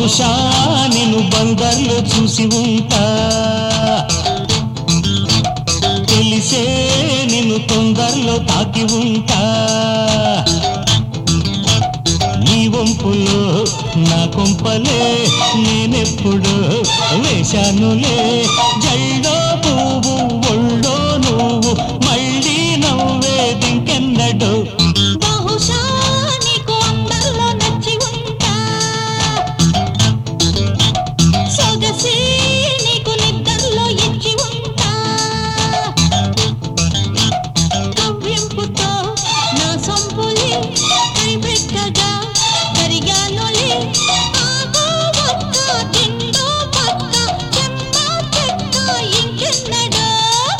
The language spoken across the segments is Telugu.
బహుశా నేను బందర్లో చూసి ఉంటా తెలిసే నిన్ను తొందరలో తాకి ఉంటా నీ వంపులో నా కొంపలే నేనెప్పుడు వేశానులే జల్లో పువ్వు ఒళ్ళో నువ్వు మళ్ళీ నవ్వేదింకెన్నడు బహుశా నీకు అందరిలో నచ్చి ఉంటా సొగసి నీకు నిద్రలో ఇచ్చి ఉంటా కవ్వింపుతో నా సొంపులి కైబెట్టగా కరిగానులే ఆగో ఒక్క తిండో పక్క చెమ్మ చెక్క ఇంకెన్నడో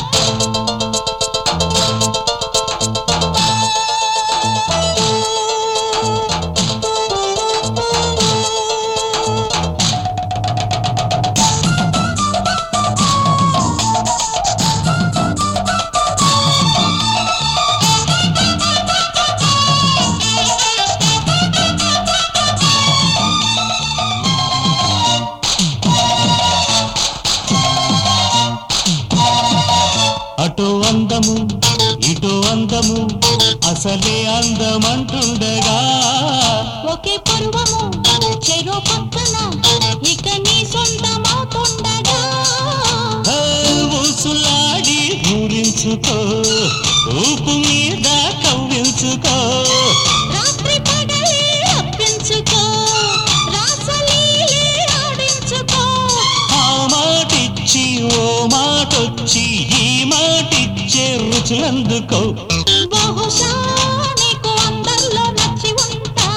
అటో అందము ఇటో అందము అసలే అందమంటుండగా ఒకే పరువము చెరో పక్కన ఇక నీ సొంతమవుతుండగా ఆ ఊసులాడి ఊరించుకో ఊపు మీద కవ్వించుకో రాత్రి పగలే అప్పించుకో రాసలీలే ఆడించుకో ఆ మాటిచ్చి ఓ మాటొచ్చి ఈ మాటిచ్చే రుచులందుకో బహుశా నీకు అందరిలో నచ్చి ఉంటా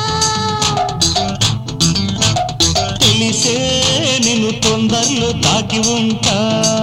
తెలిసే నిన్ను తొందరలో తాకి ఉంటా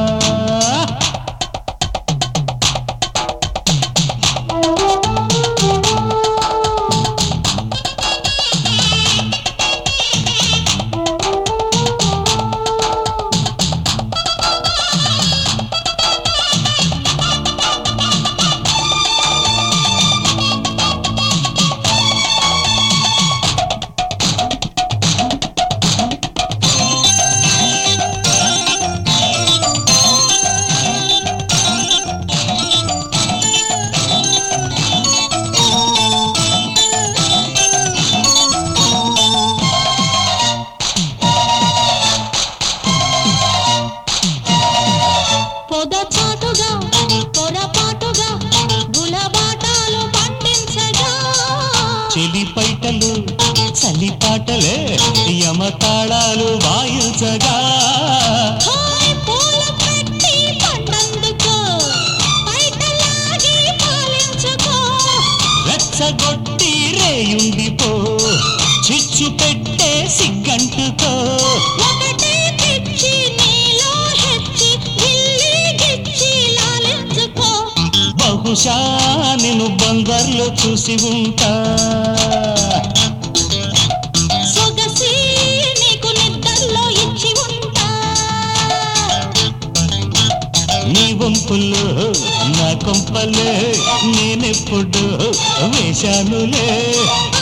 పొద చాటుగా పొరపాటుగా గులబాటాలు పండించగా చెలి పైటలు చలిపాటలే యమతాళాలు వాయించగా హాయ్ పూల పెట్టి పండందుకో బయటలాగి పాలించుకో రెచ్చగొట్టి రేయుండిపో చిచ్చు పెట్టే సిగ్గంటుకో ఒకటే పిచ్చి నీలో హెచ్చి గిల్లి గిచ్చి లాలించుకో బహుశా నేను బందర్లో చూసి ఉంటా సొగసి నీకు నిద్రలో ఇచ్చి ఉంటా నీ వంపుల్లో నా కొంపలే నేనెప్పుడు వేశానులే